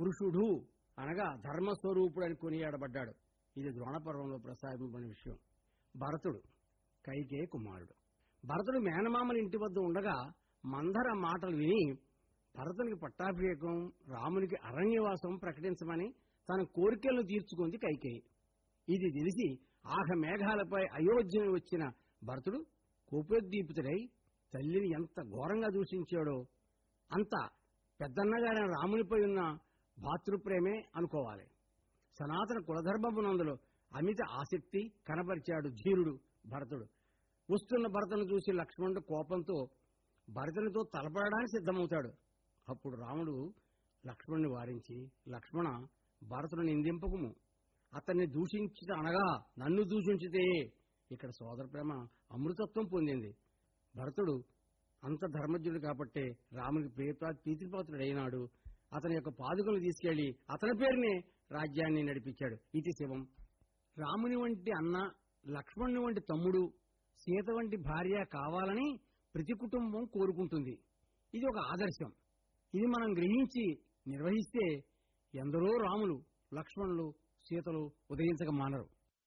పురుషుడు అనగా ధర్మస్వరూపుడు అని కొనియాడబడ్డాడు ఇది ద్రోణపర్వంలో ప్రస్తావింపబడిన విషయం భరతుడు కైకే కుమారుడు భరతుడు మేనమామల ఇంటి వద్ద ఉండగా మందర మాటలు విని భరతునికి పట్టాభిషేకం రామునికి అరణ్యవాసం ప్రకటించమని తన కోరికలను తీర్చుకుంది కైకేయి ఇది తెలిసి ఆహ మేఘాలపై అయోధ్యను వచ్చిన భరతుడు కోపోద్దీపితుడై తల్లిని ఎంత ఘోరంగా దూషించాడో అంత పెద్దన్నగారైన రామునిపై ఉన్న భాతృప్రేమే అనుకోవాలి సనాతన కులధర్మమునందులో అమిత ఆసక్తి కనపరిచాడు ధీరుడు భరతుడు వస్తున్న భరతను చూసి లక్ష్మణుడు కోపంతో భరతునితో తలపడడానికి సిద్ధమవుతాడు అప్పుడు రాముడు లక్ష్మణుని వారించి లక్ష్మణ భరతుని నిందింపకుము అతన్ని దూషించి అనగా నన్ను దూషించితే ఇక్కడ సోదర ప్రేమ అమృతత్వం పొందింది భరతుడు అంత ధర్మజ్ఞుడు కాబట్టే రామునికి ప్రియపా ప్రీతిపాత్రుడైనాడు అతని యొక్క పాదుకలు తీసుకెళ్లి అతని పేరునే రాజ్యాన్ని నడిపించాడు ఇది శివం రాముని వంటి అన్న లక్ష్మణుని వంటి తమ్ముడు సీత వంటి భార్య కావాలని ప్రతి కుటుంబం కోరుకుంటుంది ఇది ఒక ఆదర్శం ఇది మనం గ్రహించి నిర్వహిస్తే ఎందరో రాములు లక్ష్మణులు సీతలు ఉదయించక మానరు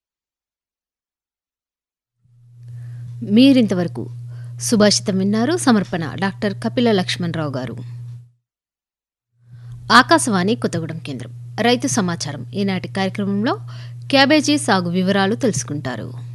మీరింతవరకు సుభాషితం విన్నారు సమర్పణ డాక్టర్ కపిల లక్ష్మణరావు గారు ఆకాశవాణి కొత్తగూడెం కేంద్రం రైతు సమాచారం ఈనాటి కార్యక్రమంలో క్యాబేజీ సాగు వివరాలు తెలుసుకుంటారు